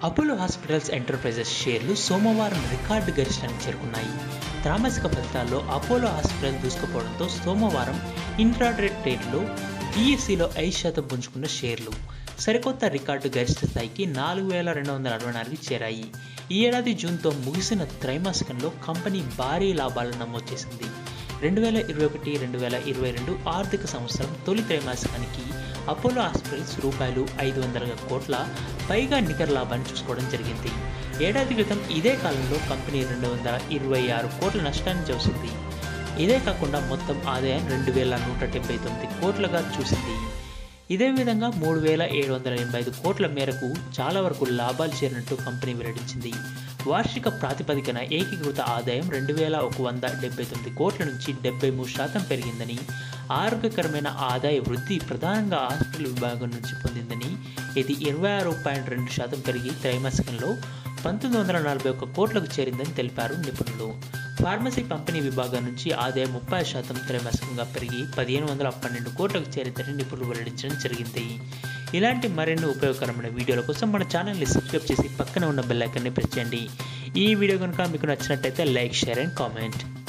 Apollo hospitals enterprises షేర్లు సోమవారం record గరిష్టానికి చేరుకున్నాయి త్రైమాసిక ఫలితాల్లో అపోలో హాస్పిటల్ దూసుకుపోవడంతో సోమవారం ఇంట్రాడే ట్రేడ్లో బీఎస్సీలో ఐదు శాతం పుంజుకున్న షేర్లు సరికొత్త రికార్డు గరిష్ట స్థాయికి నాలుగు వేల రెండు వందల అరవై నాలుగుకి చేరాయి ఈ ఏడాది జూన్తో ముగిసిన త్రైమాసికంలో కంపెనీ భారీ లాభాలను నమోదు చేసింది రెండు వేల ఇరవై ఒకటి రెండు వేల ఇరవై రెండు ఆర్థిక సంవత్సరం తొలి త్రైమాసికానికి అపోలో హాస్పిటల్స్ రూపాయలు ఐదు వందల కోట్ల పైగా నికర లాభాన్ని చూసుకోవడం జరిగింది ఏడాది క్రితం ఇదే కాలంలో కంపెనీ రెండు వందల ఇరవై ఆరు కోట్ల నష్టాన్ని చూసింది ఇదే కాకుండా మొత్తం ఆదాయం రెండు వేల నూట డెబ్బై తొమ్మిది కోట్లుగా చూసింది ఇదే విధంగా మూడు వేల ఏడు వందల ఎనభై ఐదు కోట్ల మేరకు చాలా వరకు లాభాలు చేరినట్టు కంపెనీ వెల్లడించింది వార్షిక ప్రాతిపదికన ఏకీకృత ఆదాయం రెండు వేల ఒక వంద డెబ్బై తొమ్మిది కోట్ల నుంచి డెబ్బై మూడు శాతం పెరిగిందని ఆరోగ్యకరమైన ఆదాయ వృద్ధి ప్రధానంగా హాస్పిటల్ విభాగం నుంచి పొందిందని ఇది ఇరవై ఆరు పాయింట్ రెండు శాతం పెరిగి త్రైమాసికంలో పంతొమ్మిది వందల నలభై ఒక్క కోట్లకు చేరిందని తెలిపారు నిపుణులు ఫార్మసీ కంపెనీ విభాగం నుంచి ఆదాయం ముప్పై శాతం త్రైమాసికంగా పెరిగి పదిహేను వందల పన్నెండు కోట్లకు చేరిందని నిపుణులు వెల్లడించడం జరిగింది ఇలాంటి మరిన్ని ఉపయోగకరమైన వీడియోల కోసం మన ఛానల్ని సబ్స్క్రైబ్ చేసి పక్కన ఉన్న బెల్ ఐకాన్ని ప్రెస్ చేయండి ఈ వీడియో కనుక మీకు నచ్చినట్టయితే లైక్ షేర్ అండ్ కామెంట్